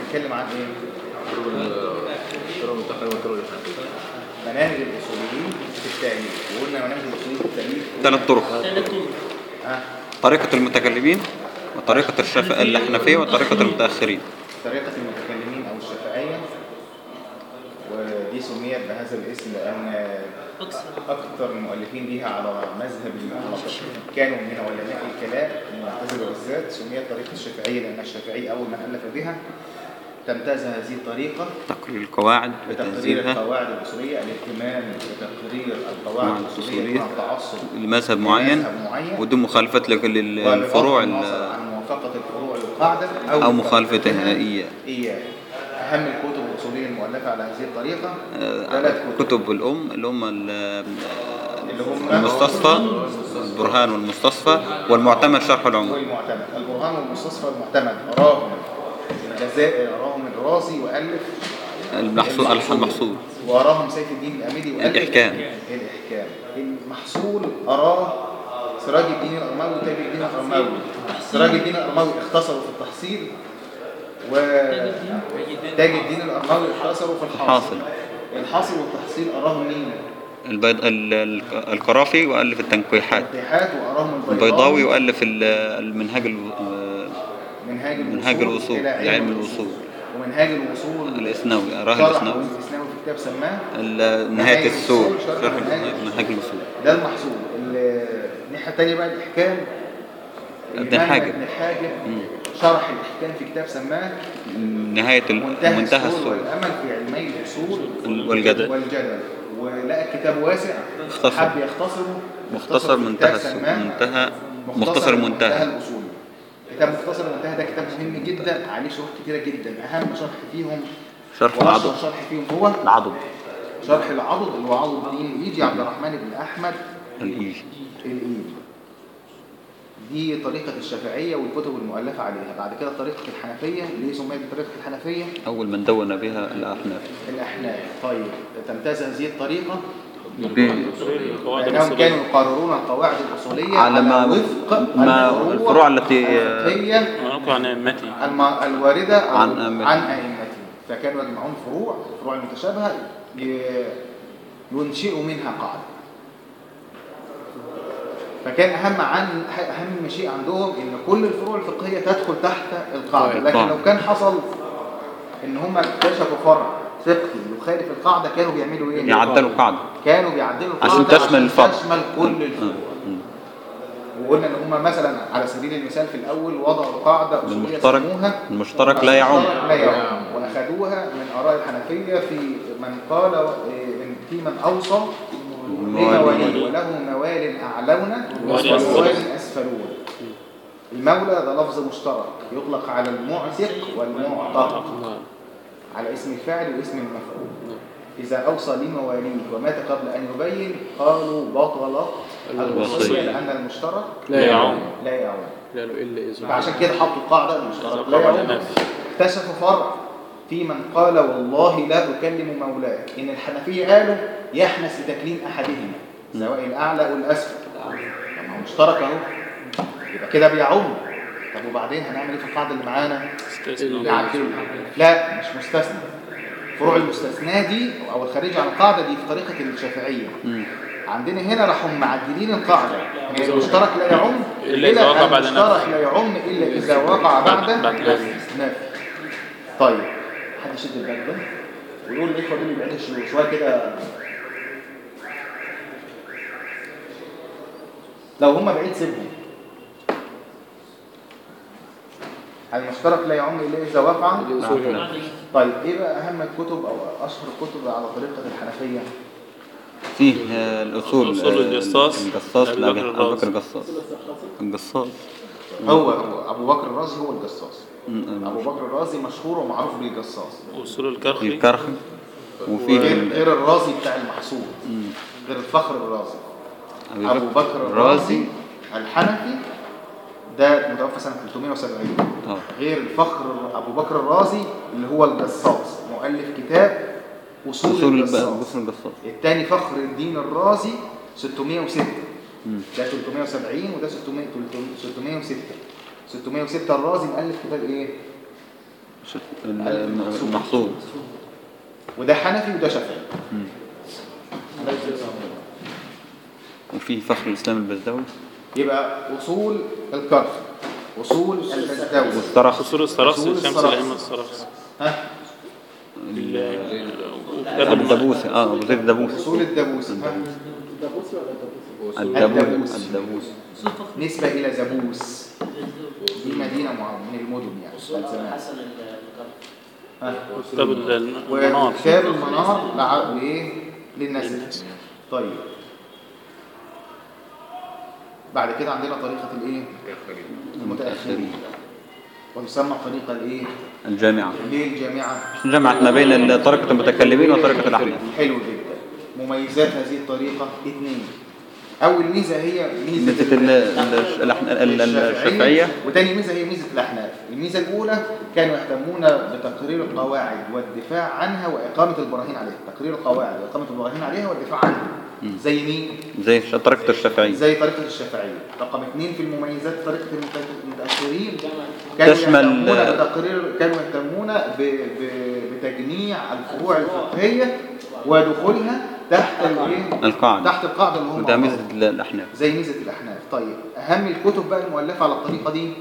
بيتكلم عن ايه الطرق المتقدمة والطرق الحديثة مناهج الاصوليين في التاليف وقلنا مناهج الاصوليين في التاليف ثلاث طرق ها طريقة المتكلمين وطريقة الشافعية الحنفية وطريقة المتأخرين طريقة المتكلمين أو الشافعية ودي سميت بهذا الاسم لأن أكثر المؤلفين بها على مذهب المعتزلة كانوا من علماء الكلام المعتزلة بالذات سميت طريقة الشافعية لأن الشافعي أول من ألف بها تمتاز هذه الطريقة تقرير القواعد بتقرير وتنزيلها القواعد الأصولية الاهتمام بتقرير القواعد القواعد الأصولية الأصولية. مع التعصب لمذهب معين لمذهب معين ودون مخالفة لك- لل- بغض للفروع النظر ال- عن موافقة الفروع للقاعدة أو مخالفتها إياه إياه أهم الكتب الأصولية المؤلفة على هذه الطريقة آه، ثلاث كتب كتب الأم اللي هم ال- اللي هم المستصفى البرهان والمستصفى والمعتمد شرح العمر والمعتمد البرهان والمستصفى المعتمد أراهم الجزائر أراهم الرازي وألف المحصول المحصول وأراهم سيف الدين الأميدي وألف الإحكام. الإحكام المحصول أراه سراج الدين الأرماوي وتاج الدين الأرماوي سراج الدين الأرماوي اختصروا في التحصيل وتاج الدين الأرماوي اختصروا في الحاصل الحاصل. الحاصل والتحصيل أراهم مين؟ البيض ال- ال- القرافي وألف التنقيحات الاتحاد وأراهم البيضاوي وألف ال- المنهاج ال- منهاج الوصول منهاج الوصول إلى لعلم الوصول ومنهاج الوصول الإسنوي أراه شرح الإسنوي الإسنوي في كتاب سماه ال- منهاج نهاية السور الوصول، شرح شرح منهاج منهاج الوصول ده المحصول الناحية التانية بقى الإحكام ابن الإمام حاجب. ابن حاجب مم. شرح الإحكام في كتاب سماه نهاية ال- منتهى, منتهى السور السور والأمل في علمي الأصول والجدل والجدل ولقى الكتاب واسع اختصر. حب يختصره مختصر في منتهى كتاب السور سماه منتهى مختصر منتهى الأصول كتاب مختصر المنتهى ده كتاب مهم جدا عليه شروح كتيرة جدا أهم شرح فيهم شرح وأشهر العضد شرح فيهم هو العضد شرح العضد اللي هو عضد الدين يجي عبد الرحمن بن أحمد الإيجي الإيد دي طريقة الشافعية والكتب المؤلفة عليها بعد كده طريقة الحنفية ليه سميت بطريقة الحنفية أول من دون بها الأحناف الأحناف طيب تمتاز هذه الطريقة ب- القواعد لأنهم الأصولية كانوا يقررون القواعد الأصولية على ما- وفق ما الفروع التي- الفقهية ونقل عن أئمته الم- الواردة أو عن أئمتهم. عن أئمتهم فكانوا يجمعون فروع الفروع المتشابهة ي- ينشئوا منها قاعدة فكان أهم عن أهم شيء عندهم إن كل الفروع الفقهية تدخل تحت القاعدة لكن القاعدة. لو كان حصل إن هم اكتشفوا فرع فقهي يخالف القاعدة كانوا بيعملوا إيه؟ يعدلوا قاعدة كانوا بيعدلوا عشان القاعدة تشمل الفرع. تشمل كل الفروع مم. وقلنا ان هم مثلا على سبيل المثال في الاول وضعوا قاعده اصوليه المشترك سموها المشترك لا يعم المشترك لا يعم واخذوها من اراء الحنفيه في من قال إيه، في من اوصى بمواليه وله موال اعلون موال وموال اسفلون المولى ده لفظ مشترك يطلق على المعتق والمعتق على اسم الفاعل واسم المفعول إذا أوصى لمواليه ومات قبل أن يبين قالوا بطلت الوصية الوصية. لأن المشترك لا يعم لا يعم لا له إلا إذا فعشان كده حطوا القاعدة المشترك لا قواعد يعم النفي. اكتشفوا فرع في من قال والله لا أكلم مولاك إن الحنفية قالوا يحنس لتكليم أحدهما سواء الأعلى أو الأسفل طب ما هو مشترك أهو يبقى كده بيعم طب وبعدين هنعمل إيه في القاعدة اللي معانا؟ استثناء نعدلها لا مش مستثنى فروع المستثنى دي او الخارج عن القاعده دي في طريقه الشافعيه مم. عندنا هنا راحوا معدلين القاعده ان المشترك لا يعم إلا إذا وقع بعد المشترك نفي. لا يعم الا اذا وقع بعد بعد نفي. نفي طيب حد يشد الباب ده ويقول الاخوه دول يبعدوا شويه شويه كده لو هم بعيد سيبهم المشترك لا يعم الا اذا وقع طيب ايه بقى اهم الكتب او اشهر الكتب على طريقه الحنفيه فيه آه، الأصول أصول آه، الجصاص الجصاص أبي لأبي بكر أبي بكر الرازي. الجصاص الجصاص هو هو ابو بكر الرازي هو الجصاص مم. ابو بكر الرازي مشهور ومعروف بالجصاص أصول الكرخي الكرخي وفيه غير ال- غير الرازي بتاع المحصول مم. غير الفخر الرازي أبي ابو بكر الرازي الحنفي ده متوفى سنه 370 اه غير الفخر ابو بكر الرازي اللي هو الجصاص مؤلف كتاب اصول, أصول الب- الجصاص أصول الجصاص الثاني فخر الدين الرازي 606 مم. ده 370 وده 600 606 606 الرازي مؤلف كتاب ايه المحصول وده حنفي وده شافعي وفي فخر الإسلام البزدوي يبقى اصول الكرف اصول البزدوي والطرخ أصول الصراخسي أصول شمس الصراخسي. الأئمة الصراخسي ها كتب الدبوسي اه أبو زيد الدبوسي اصول الدبوس ها؟ الدبوس الدبوس. الدبوس نسبة إلى زبوس دي مدينة مع- من المدن يعني بتاعت زمان حسن الكرم ها؟ كتاب المنار وكتاب المنار لع- لإيه؟ للناس طيب بعد كده عندنا طريقة الإيه؟ المتأخرين ويسمى الطريقة الإيه؟ الجامعة ليه الجامعة؟ جمعت ما بين طريقة المتكلمين وطريقة الأحناف حلو جدا مميزات هذه الطريقة اثنين أول ميزة هي ميزة ميزة ال- ال- الأحن- ال- ال- الشافعية وتاني ميزة هي ميزة الأحناف الميزة الأولى كانوا يهتمون بتقرير القواعد والدفاع عنها وإقامة البراهين عليها تقرير القواعد وإقامة البراهين عليها والدفاع عنها زي مين؟ زي الش- طريقة الشافعية زي طريقة الشافعية رقم اثنين في المميزات طريقة المت- المتأخرين كانوا تشمل- يهتمون بتقرير كانوا يهتمون ب... ب... بتجميع الفروع الفقهية ودخولها تحت الايه؟ القاعدة تحت القاعدة اللي هم وده ميزة عرضوها. ال- الأحناف زي ميزة الأحناف طيب أهم الكتب بقى المؤلفة على الطريقة دي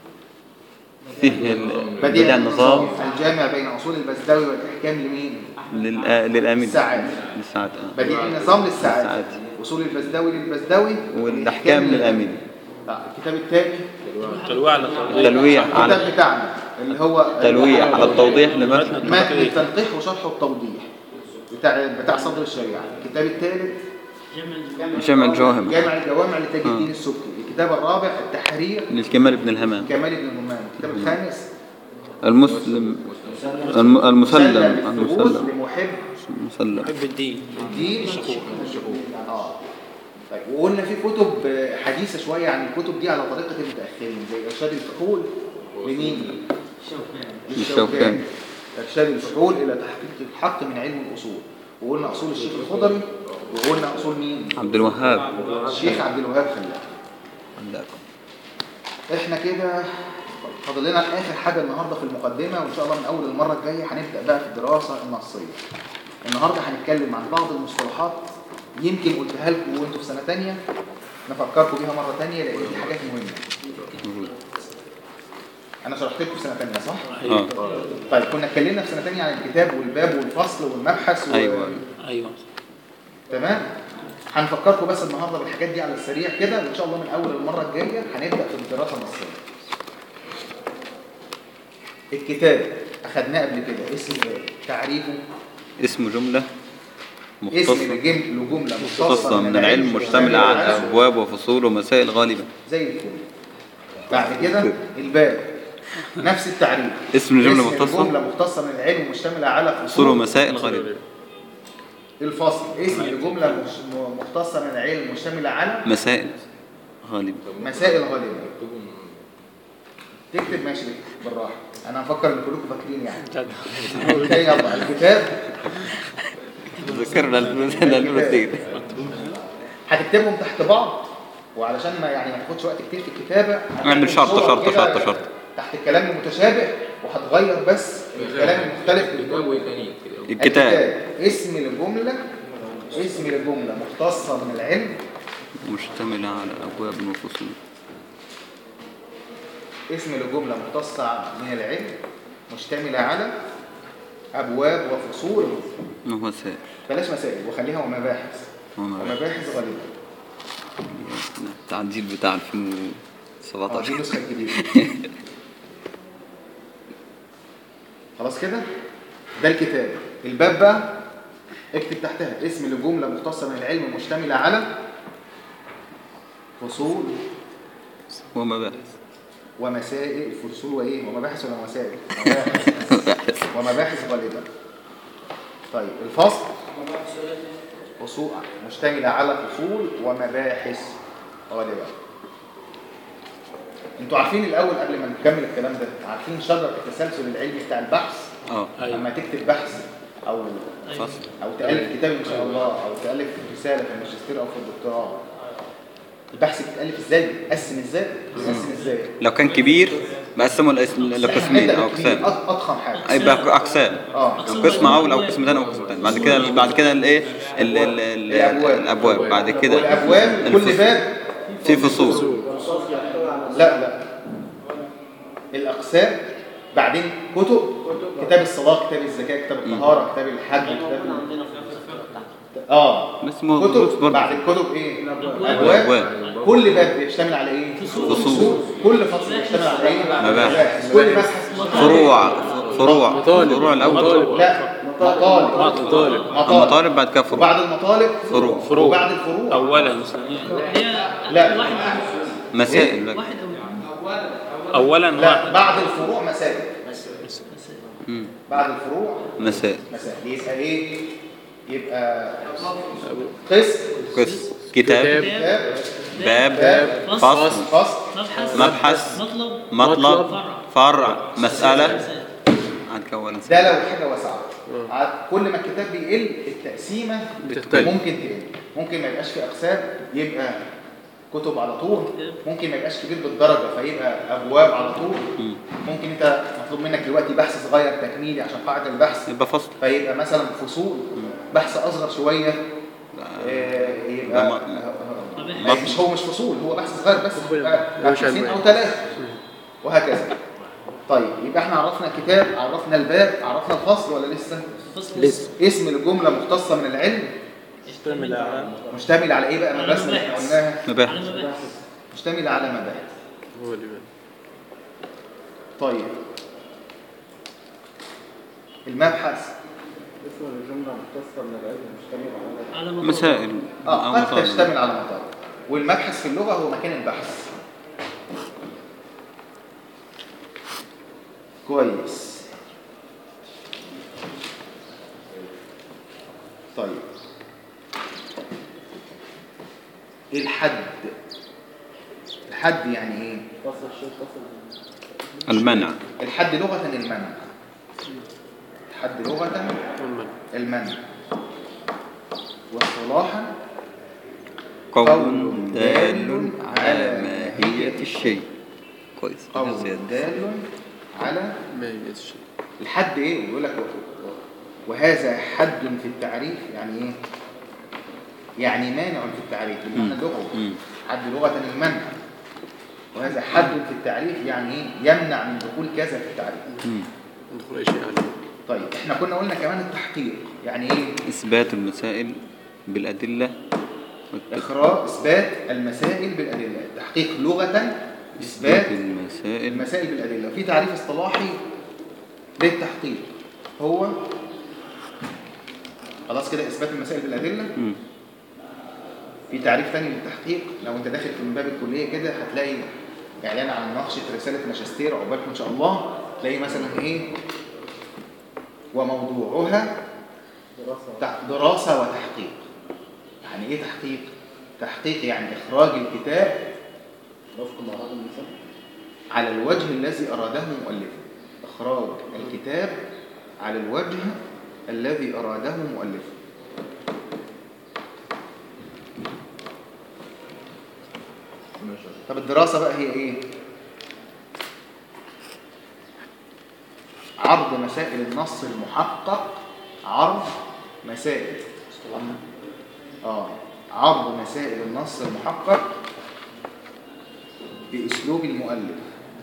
فيه ال- بديع النظام الجامع بين أصول البزدوي والإحكام لمين؟ للآ- للآمين السعادة. للسعادة آه. بديع النظام للسعادة للسعادة. أصول البزدوي للبزدوي والأحكام للآمين آه، الكتاب الثاني تلويع على التوضيح تلويح على الكتاب بتاعنا اللي هو تلويح على التوضيح لمتن متن التنقيح وشرح التوضيح بتاع بتاع صدر الشريعة الكتاب الثالث جمع الجواهر جامع الجوامع لتاج الدين السبكي الكتاب الرابع التحرير للكمال بن الهمام كمال بن همام الكتاب الخامس المسلم الم- المسلم الثبوت المسلم لمحب المسلم حب الدين الدين اه طيب وقلنا في كتب حديثة شوية عن الكتب دي على طريقة المتأخرين زي إرشاد الفحول لمين؟ للشوكاني. إرشاد الفحول إلى تحقيق الحق من علم الأصول وقلنا أصول الشيخ الخضري وقلنا أصول مين؟ عبد الوهاب الشيخ عبد الوهاب خلاف عندكم احنا كده فاضل لنا اخر حاجه النهارده في المقدمه وان شاء الله من اول المره الجايه هنبدا بقى في الدراسه النصيه النهارده هنتكلم عن بعض المصطلحات يمكن قلتها لكم وانتوا في سنه ثانيه نفكركم بيها مره ثانيه لان دي حاجات مهمه انا شرحت لكم في سنه ثانيه صح اه طيب كنا اتكلمنا في سنه ثانيه عن الكتاب والباب والفصل والمبحث و... ايوه ايوه تمام هنفكركم بس النهارده بالحاجات دي على السريع كده وان شاء الله من اول المره الجايه هنبدا في الدراسه النصيه الكتاب اخدناه قبل كده اسم تعريفه اسم جملة اسم مختصة لجمله جمله مختصة من العلم مشتملة على أبواب وفصول ومسائل غالبة زي الفل بعد كده الباب نفس التعريف اسم الجملة اسم مختصة. جمله مختصه من العلم مشتمله على فصول فصول ومسائل غالبة الفصل اسم لجمله مش- م- مختصه من العلم مشتمله على مسائل غالبة مسائل غالبة تكتب ماشي بالراحة أنا هفكر إن كلكم فاكرين يعني اوكي يلا الكتاب ذكرنا الفلسطين هتكتبهم تحت بعض وعلشان ما يعني ما تاخدش وقت كتير في الكتابة اعمل شرط صور شرط كده شرط شرط تحت الكلام المتشابه وهتغير بس الكلام المختلف الكتاب اسم الجملة اسم الجملة مختصة من العلم مشتملة على أبواب وفصول اسم الجملة مختصة من العلم مشتملة على أبواب وفصول ومسائل بلاش مسائل وخليها ومباحث ومباحث. ومباحث غالبة التعديل بتاع اه دي 2017 النسخة الجديدة خلاص كده ده الكتاب الباب بقى اكتب تحتها اسم لجملة مختصة من العلم مشتملة على فصول ومباحث ومسائل فصول وايه ومباحث ولا مسائل مباحث ومباحث غالبة طيب الفصل فصول مشتملة على فصول ومباحث غالبة انتوا عارفين الاول قبل ما نكمل الكلام ده عارفين شجرة التسلسل العلمي بتاع البحث اه لما تكتب بحث او فصل او تالف كتاب ان شاء الله او تالف رساله في الماجستير او في الدكتوراه البحث بيتالف ازاي بيتقسم ازاي بيتقسم ازاي لو كان كبير بقسموا الاسم لقسمين هنبدأ او بالكبير، اقسام أض- اضخم حاجه يبقى اقسام اه قسم اول او قسم ثاني او قسم ثاني بعد كده بعد كده الايه ال- ال- ال- الأبواب. الابواب بعد كده والابواب كل الفصول. باب في فصول لا لا الاقسام بعدين كتب كتاب الصلاه كتاب الزكاه كتاب الطهاره كتاب الحج كتاب اه بس مو- بص كتب برضه. بعد الكتب ايه أبواب. ابواب كل باب بيشتمل على ايه فصول. كل فصل بيشتمل على ايه مباحث. كل مبحث فروع فروع مطالب. فروع الاول مطالب. لا مطالب مطالب. المطالب بعد كده فروع وبعد المطالب فروع. فروع. وبعد الفروع اولا مثلا لا مسائل بقى. اولا لا واحد بعد الفروع مسائل مم. بعد الفروع مسائل مسائل يبقى ايه يبقى قسم قسم كتاب كتاب باب باب، فصل فصل مبحث مطلب مطلب فرع. فرع مسألة هنكون ده لو حاجه واسعه عاد كل ما الكتاب بيقل التقسيمه بتختلف. ممكن تقل ممكن ما يبقاش في اقسام يبقى كتب على طول ممكن ما يبقاش كبير بالدرجه فيبقى ابواب على طول ممكن انت مطلوب منك دلوقتي بحث صغير تكميلي عشان قاعده البحث يبقى فصل فيبقى مثلا فصول بحث اصغر شويه آه، يبقى ده آه، آه، مش هو مش فصول هو بحث صغير بس ده مش بحثين عنوان. او ثلاثه وهكذا طيب يبقى احنا عرفنا الكتاب عرفنا الباب عرفنا الفصل ولا لسه لسه اسم الجمله مختصه من العلم اشتمل على مشتمل على ايه بقى من الرسم اللي احنا قلناها مباحث مشتمل على مباحث هو اللي بان. طيب المبحث على مطلب. مسائل أو اه قد مطالب. تشتمل على مطالب والمبحث في اللغه هو مكان البحث كويس طيب الحد الحد يعني ايه المنع الحد لغه المنع الحد لغه والمنع. المنع واصطلاحا قول دال على ماهية الشيء كويس قول زيادة. دال على ما هي الشيء الحد ايه يقول لك وهذا حد في التعريف يعني ايه يعني مانع في التعريف بالمعنى اللغوي مم. حد لغة المنع وهذا حد في التعريف يعني ايه يمنع من دخول كذا في التعريف مم. ندخل اي شيء عليه طيب احنا كنا قلنا كمان التحقيق يعني ايه إثبات المسائل بالأدلة والتك- اخراج اثبات المسائل بالادله التحقيق لغة اثبات المسائل المسائل بالادله في تعريف اصطلاحي للتحقيق هو خلاص كده اثبات المسائل بالادله مم. في تعريف تاني للتحقيق لو انت داخل من باب الكليه كده هتلاقي اعلان عن مناقشه رساله ماجستير عقبالكم ان شاء الله تلاقي مثلا ايه وموضوعها تح- دراسه وتحقيق يعني ايه تحقيق تحقيق يعني اخراج الكتاب على الوجه الذي اراده مؤلفه اخراج الكتاب على الوجه الذي اراده مؤلفه طب الدراسة بقى هي ايه؟ عرض مسائل النص المحقق عرض مسائل اه عرض مسائل النص المحقق بأسلوب المؤلف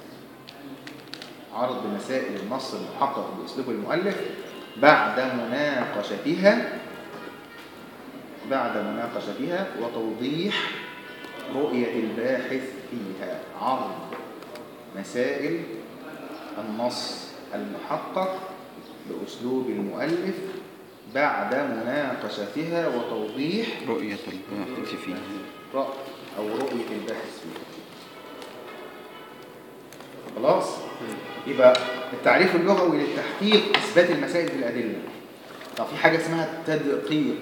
عرض مسائل النص المحقق بأسلوب المؤلف بعد مناقشتها بعد مناقشتها وتوضيح رؤية الباحث فيها عرض مسائل النص المحقق بأسلوب المؤلف بعد مناقشتها وتوضيح رؤية الباحث فيها رأي أو رؤية الباحث فيها خلاص يبقى التعريف اللغوي للتحقيق إثبات المسائل بالأدلة طب في حاجة اسمها التدقيق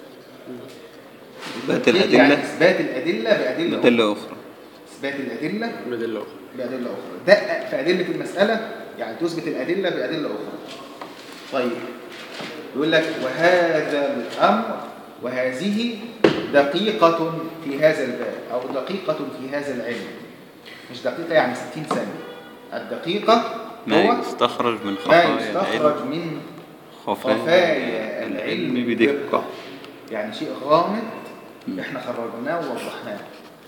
إثبات التدقيق يعني الأدلة إثبات الأدلة بأدلة أخرى. بأدلة أخرى إثبات الأدلة بدل اخرى بأدلة أخرى دقق في أدلة المسألة يعني تثبت الأدلة بأدلة أخرى طيب يقول لك وهذا الأمر وهذه دقيقة في هذا الباب أو دقيقة في هذا العلم مش دقيقة يعني 60 ثانية الدقيقة ما هو يستخرج من ما خفايا يستخرج العلم من خفايا خفايا العلم العلم بدقة يعني شيء غامض احنا خرجناه ووضحناه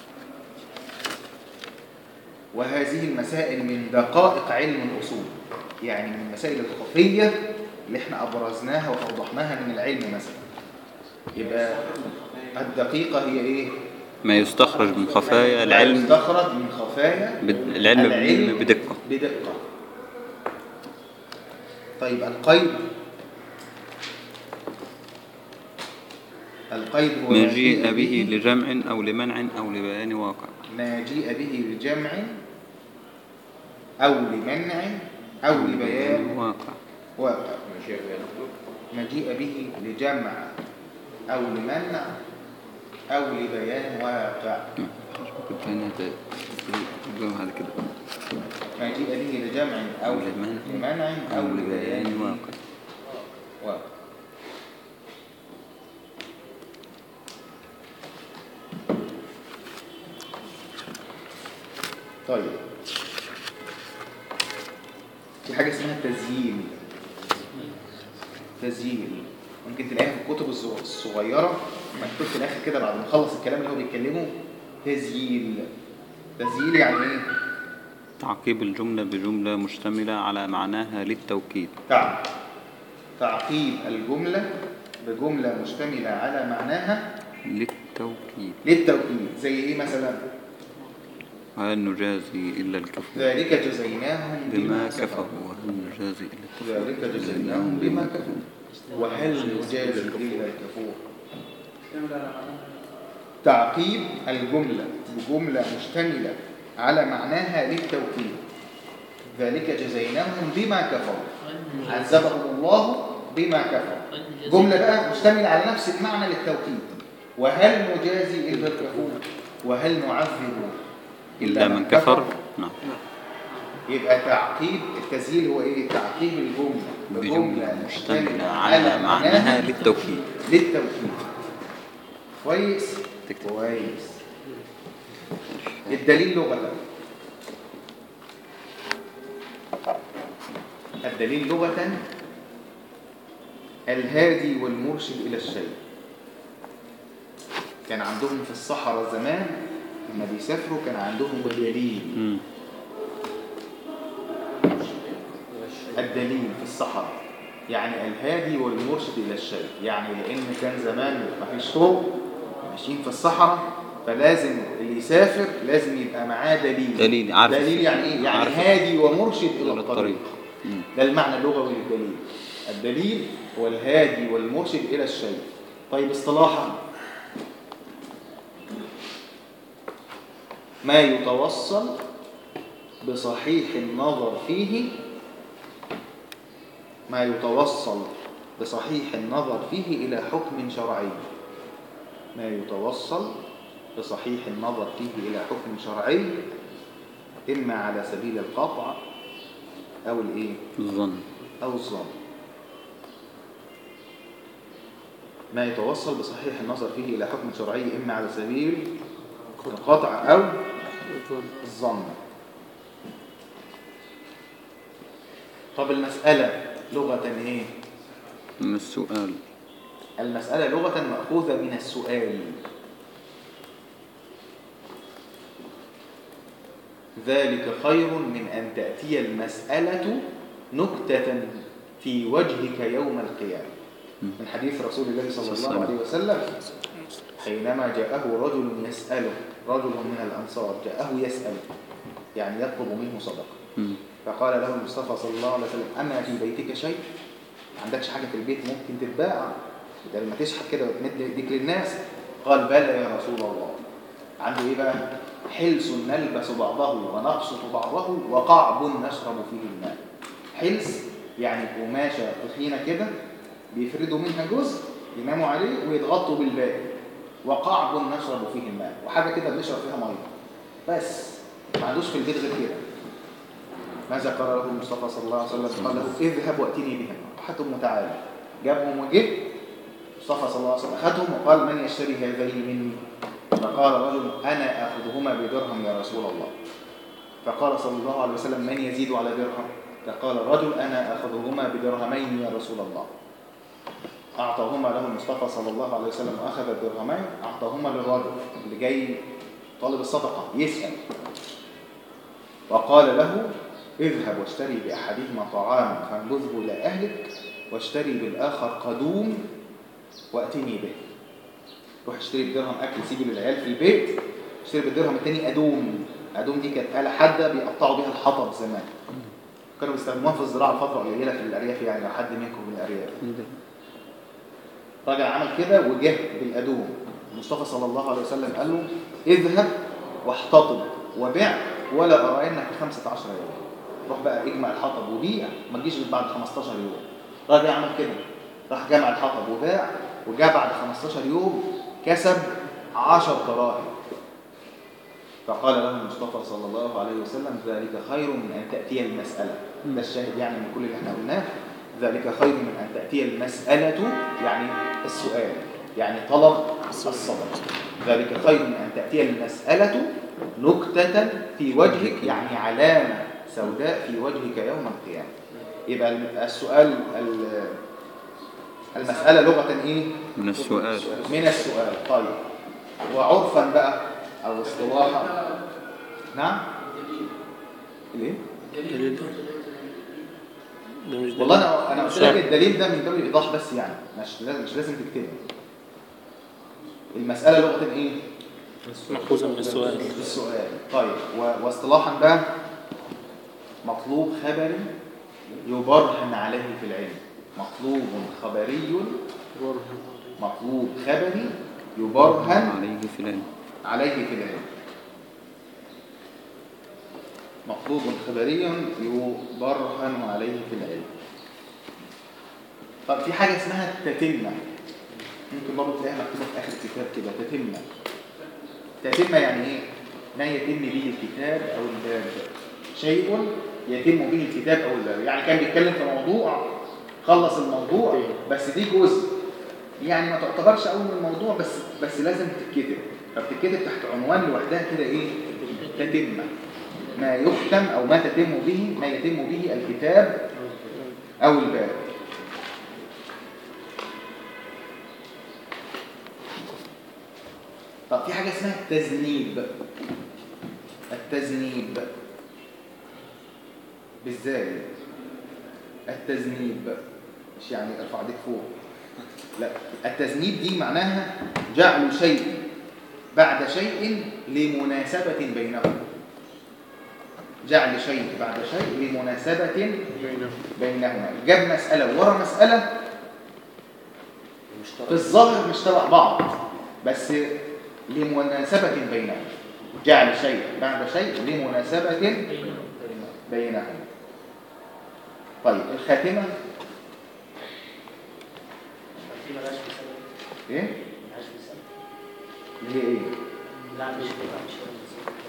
وهذه المسائل من دقائق علم الأصول يعني من المسائل الخفية اللي احنا أبرزناها وأوضحناها من العلم مثلا يبقى الدقيقة هي ايه؟ ما يستخرج من خفايا ما العلم يستخرج من خفايا بد- العلم بدقة بدقة طيب القيد القيد هو ما جيء به لجمع أو لمنع أو لبيان واقع ما جيء به لجمع أو لمنع أو لبيان واقع واقع ما جيء به لجمع أو لمنع أو لبيان واقع كنت هنا ت- الجمع هذا كده ما جيء به لجمع أو لمنع لمنع أو لبيان واقع واقع طيب في حاجة اسمها تزييل تزييل ممكن تلاقيها في الكتب الصغ- الصغيرة مكتوب في الآخر كده بعد ما نخلص الكلام اللي هو بيتكلمه تزييل تزييل يعني ايه؟ تعقيب الجملة بجملة مشتملة على معناها للتوكيد تع- تعقيب الجملة بجملة مشتملة على معناها للتوكيد للتوكيد زي ايه مثلا وهل نجازي إلا الكفور ذلك جزيناهم بما كفروا كفروا وهل نجازي إلا الكفور ذلك جزيناهم بما كفروا وهل نجازي إلا الكفور تعقيب الجملة بجملة مشتملة على معناها للتوكيد ذلك جزيناهم بما كفروا عذبهم الله بما كفروا جملة بقى مشتملة على نفس المعنى للتوكيد وهل نجازي إلا الكفور وهل نعذب إلا من كفر نعم يبقى تعقيب التسجيل هو ايه تعقيب الجمله بجملة مشتملة على معناها للتوكيد للتوكيد كويس تكتب. كويس الدليل لغه الدليل لغه الهادي والمرشد الى الشيء كان عندهم في الصحراء زمان لما بيسافروا كان عندهم دليل مم. الدليل في الصحراء يعني الهادي والمرشد إلى الشيء يعني لأن كان زمان مفيش طرق ماشيين في الصحراء فلازم اللي يسافر لازم يبقى معاه دليل دليل، عارف. دليل يعني إيه؟ يعني عارف. هادي ومرشد إلى إلى الطريق الطريق مم. ده المعنى اللغوي للدليل الدليل هو الهادي والمرشد إلى الشيء طيب اصطلاحا ما يتوصل بصحيح النظر فيه ما يتوصل بصحيح النظر فيه إلى حكم شرعي ما يتوصل بصحيح النظر فيه إلى حكم شرعي إما على سبيل القطع أو الإيه؟ الظن أو الظن ما يتوصل بصحيح النظر فيه إلى حكم شرعي إما على سبيل القطع أو الظن طب المسألة لغة إيه؟ من السؤال المسألة لغة مأخوذة من السؤال ذلك خير من أن تأتي المسألة نكتة في وجهك يوم القيامة من حديث رسول الله صلى الله عليه وسلم حينما جاءه رجل يسأله رجل من الأنصار جاءه يسأل يعني يطلب منه صدقة مم. فقال له المصطفى صلى الله عليه وسلم أما في بيتك شيء ما عندكش حاجة في البيت ممكن تتباع بدل ما تشحت كده وتمد ايديك للناس قال بلى يا رسول الله عنده ايه بقى حلس نلبس بعضه ونبسط بعضه وقعب نشرب فيه الماء حلس يعني قماشة تخينة كده بيفردوا منها جزء يناموا عليه ويتغطوا بالباقي وقعب نشرب فيه الماء وحاجة كده بنشرب فيها مية بس ما عندوش في البيت غير كده ماذا قال له المصطفى صلى الله عليه وسلم قال له اذهب واتني بهم هاتهم وتعالى جابهم وجه المصطفى صلى الله عليه وسلم اخذهم وقال من يشتري هذين مني فقال رجل انا اخذهما بدرهم يا رسول الله فقال صلى الله عليه وسلم من يزيد على درهم فقال الرجل أنا أخذهما بدرهمين يا رسول الله أعطاهما له المصطفى صلى الله عليه وسلم وأخذ الدرهمين أعطاهما للرجل اللي جاي طالب الصدقة يسأل وقال له اذهب واشتري بأحدهما طعاما فانبذه إلى أهلك واشتري بالآخر قدوم وأتني به روح اشتري بدرهم أكل سيبه للعيال في البيت اشتري بالدرهم التاني أدوم أدوم دي كانت آلة حادة بيقطعوا بيها الحطب زمان كانوا بيستخدموها في الزراعة فترة قليلة في الأرياف يعني لو حد منكم من الأرياف راجل عمل كده وجه بالأدوم المصطفى صلى الله عليه وسلم قال له اذهب واحتطب وبيع ولا أرائنك 15 يوم روح بقى اجمع الحطب وبيع ما تجيش غير بعد 15 يوم راجل عمل كده راح جمع الحطب وباع وجاء بعد 15 يوم كسب 10 دراهم فقال له المصطفى صلى الله عليه وسلم ذلك خير من أن تأتي المسألة ده الشاهد يعني من كل اللي احنا قلناه ذلك خير من أن تأتي المسألة يعني السؤال يعني طلب الصدقة ذلك خير من أن تأتي المسألة نكتة في وجهك يعني علامة سوداء في وجهك يوم القيامة يبقى السؤال ال- المسألة لغة إيه؟ من السؤال من السؤال طيب وعرفا بقى أو اصطلاحا نعم الايه؟ دليل ده ده مش دليل والله انا انا قلت لك شرط. الدليل ده من باب الايضاح بس يعني مش لازم مش لازم تكتبه المسألة لغة ايه؟ مأخوذة من السؤال السؤال طيب و- واصطلاحا بقى مطلوب خبري يبرهن عليه في العلم مطلوب خبري مطلوب خبري يبرهن عليه في العلم عليه في العلم مطلوب خبري يبرهن عليه في العلم طب في حاجة اسمها التتمة ممكن برضه تلاقيها مكتوبة في آخر الكتاب كده تتمة تتمة يعني إيه؟ ما يتم به الكتاب أو الباب شيء يتم به الكتاب أو الباب يعني كان بيتكلم في موضوع خلص الموضوع بس دي جزء يعني ما تعتبرش أول من الموضوع بس بس لازم تتكتب فبتتكتب تحت عنوان لوحدها كده إيه؟ تتمة ما يختم أو ما تتم به ما يتم به الكتاب أو الباب طب في حاجة اسمها التذنيب التذنيب بالذات التذنيب مش يعني ارفع ايديك فوق لا التذنيب دي معناها جعل شيء بعد شيء لمناسبة بينهم جعل شيء بعد شيء لمناسبة بينهما جاب مسألة ورا مسألة في الظاهر مش تبع بعض بس لمناسبة بينهم جعل شيء بعد شيء لمناسبة بينهم طيب الخاتمة في ملاش مثال ايه؟ ملاش مثال اللي هي ايه؟ لا مش كده مش كده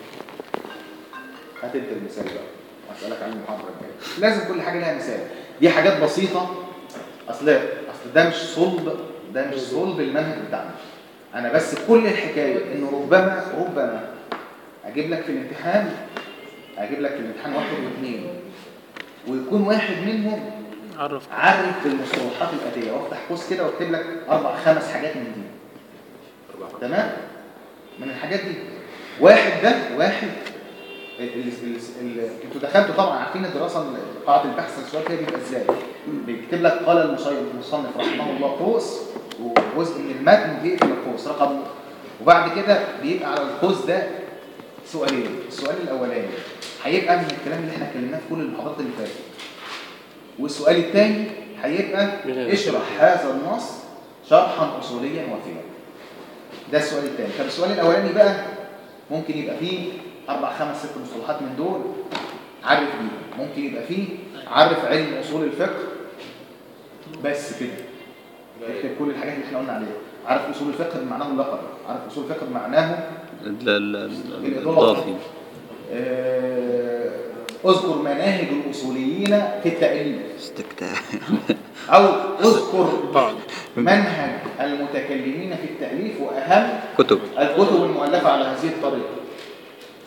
هات انت المثال بقى اسالك عن المحاضره الجايه لازم كل حاجه لها مثال دي حاجات بسيطه اصل اصل ده مش صلب ده مش صلب المنهج بتاعنا انا بس كل الحكايه انه ربما ربما اجيب لك في الامتحان اجيب لك في الامتحان واحد واثنين ويكون واحد منهم عرف عرف بالمصطلحات الاتيه وافتح قوس كده واكتب لك اربع خمس حاجات من دي تمام من الحاجات دي واحد ده واحد ال- ال- ال- ال- انتوا دخلتوا طبعا عارفين الدراسه ال- قاعده البحث السؤال كده بيبقى ازاي بيكتب لك قال المصنف المصنف رحمه الله قوس وجزء من المتن بيقفل القوس رقم وبعد كده بيبقى على القوس ده سؤالين السؤال الاولاني هيبقى من الكلام اللي احنا اتكلمناه في كل المحاضرات اللي فاتت والسؤال الثاني هيبقى من هذا اشرح هذا النص شرحا اصوليا وافيا ده السؤال الثاني طب السؤال الاولاني بقى ممكن يبقى فيه اربع خمس ست مصطلحات من دول عرف بيه ممكن يبقى فيه عرف علم اصول الفقه بس كده اكتب كل الحاجات اللي احنا قلنا عليها عارف اصول الفقه بمعناه اللقب عارف اصول الفقه بمعناه ال- ال- ال- الإضافة. الإضافي آه، اذكر مناهج الاصوليين في التاليف استكتاف او اذكر بعض منهج المتكلمين في التاليف واهم كتب الكتب المؤلفه على هذه الطريقه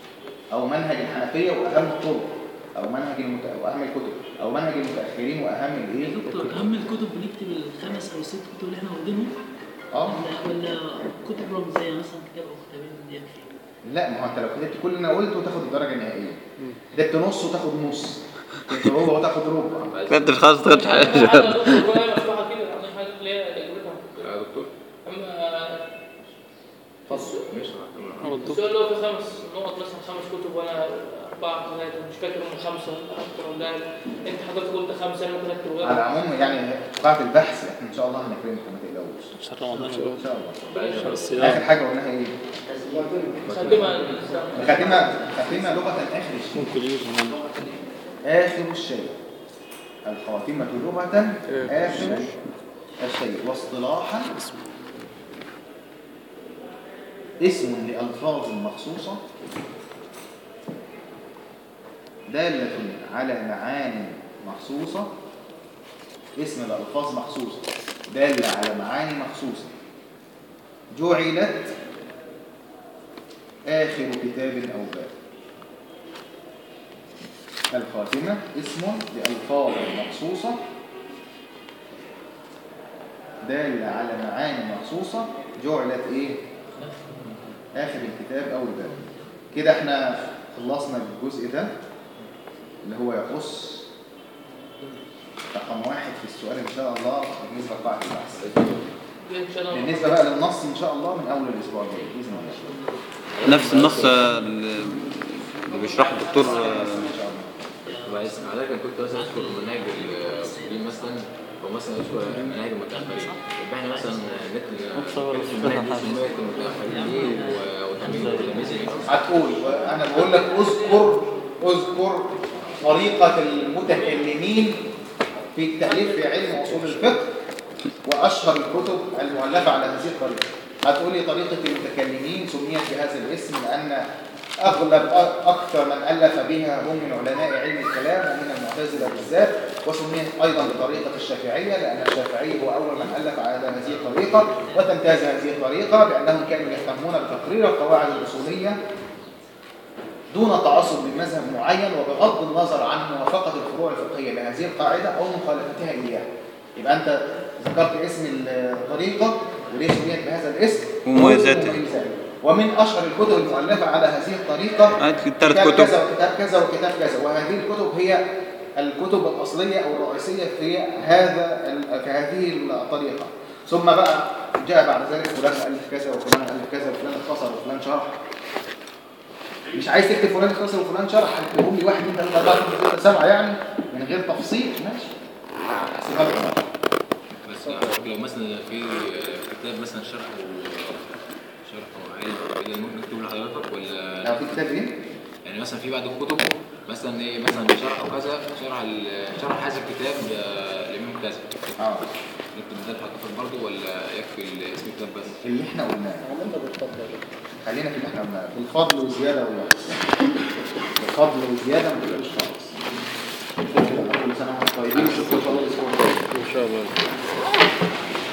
او منهج الحنفيه واهم الطرق او منهج المت... واهم الكتب او منهج المتاخرين واهم يا الايه دكتور اهم الكتب بنكتب الخمس او الست كتب اللي احنا واخدينهم اه ولا ولا كتب رمزيه مثلا كتاب او كتابين يكفي لا ما هو انت لو كتبت كل اللي انا قلته تاخد الدرجه النهائيه كتبت نص وتاخد نص كتبت ربع وتاخد ربع كنت خلاص تاخدش حاجه الرواية مفتوحة كده عندنا حاجة اللي هي إجابتها يا دكتور أما ماشي السؤال اللي هو في خمس نقط مثلا خمس كتب وأنا أربعة ثلاثة مش فاكر هم خمسة أكتر من ذلك أنت حضرتك قلت خمسة أنا ممكن أكتب على غيرها العموم يعني قاعة البحث احنا ان شاء الله هنكرمكم ما تقلقوش شهر رمضان ان شاء الله بس اخر حاجه قلناها ايه خدمها خاتمه خاتمه لغه اخر الشيء ممكن يجي آخر الشيء الخاتمة لغة آخر الشيء واصطلاحا اسم لألفاظ مخصوصة دالة على معاني مخصوصة اسم لألفاظ مخصوصة دالة على معاني مخصوصة جعلت آخر كتاب أو باب الخاتمة اسم لألفاظ مخصوصة دالة على معاني مخصوصة جعلت إيه؟ آخر الكتاب أو الباب كده احنا خلصنا الجزء ده اللي هو يخص رقم واحد في السؤال إن شاء الله بالنسبة لقاعدة البحث إن شاء الله بالنسبة بقى للنص إن شاء الله من أول الأسبوع الجاي بإذن الله نفس النص اللي اللي بيشرحه الدكتور آه، إن شاء الله وعايز حضرتك أنا كنت مثلا اذكر مناهج المسلمين مثلا او مثلا اذكر مناهج المتاخرين يبقى احنا مثلا نكتب نكتب مناهج دي سميت المتاخرين دي وتمييز التلاميذ هتقول انا بقول لك اذكر اذكر طريقة المتكلمين في التأليف في علم أصول الفقه وأشهر الكتب المؤلفة على هذه الطريقة هتقول لي طريقة المتكلمين سميت بهذا الاسم لأن أغلب أ- أكثر من ألف بها هم من علماء علم الكلام ومن المعتزلة بالذات وسميت أيضا بطريقة الشافعية لأن الشافعي هو أول من ألف على هذه الطريقة وتمتاز هذه الطريقة بأنهم كانوا يهتمون بتقرير القواعد الأصولية دون تعصب لمذهب معين وبغض النظر عن موافقة الفروع الفقهية لهذه القاعدة أو مخالفتها إياها يبقى أنت ذكرت اسم الطريقة وليه سميت بهذا الاسم ومميزاتها. ومميزاتها. ومن أشهر الكتب المؤلفة على هذه الطريقة هات لي التلات كتاب كتب كذا وكتاب كذا وكتاب كذا وهذه الكتب هي الكتب الأصلية أو الرئيسية في هذا ال- في هذه الطريقة ثم بقى جاء بعد ذلك فلان ألف كذا وفلان ألف كذا وفلان اختصر وفلان شرح مش عايز تكتب فلان اختصر وفلان شرح هتكتبهم لي واحد اثنين ثلاثة أربعة خمسة ستة سبعة يعني من غير تفصيل ماشي هحسبها لك. بس لو مثلا في كتاب مثلا شرح شرح معين كده ممكن نكتب لحضرتك ولا لو في كتاب ايه؟ يعني مثلا في بعض الكتب مثلا ايه مثلا شرح كذا شرح ال- شرح هذا الكتاب آه، الامام كذا اه نكتب ده لحضرتك برضه ولا يكفي اسم الكتاب بس؟ اللي احنا قلناه انت بتفضل خلينا في اللي احنا قلناه بالفضل وزيادة ونقص بالفضل وزيادة ما تبقاش خالص كل سنة وانتم طيبين شكرا الله ان شاء الله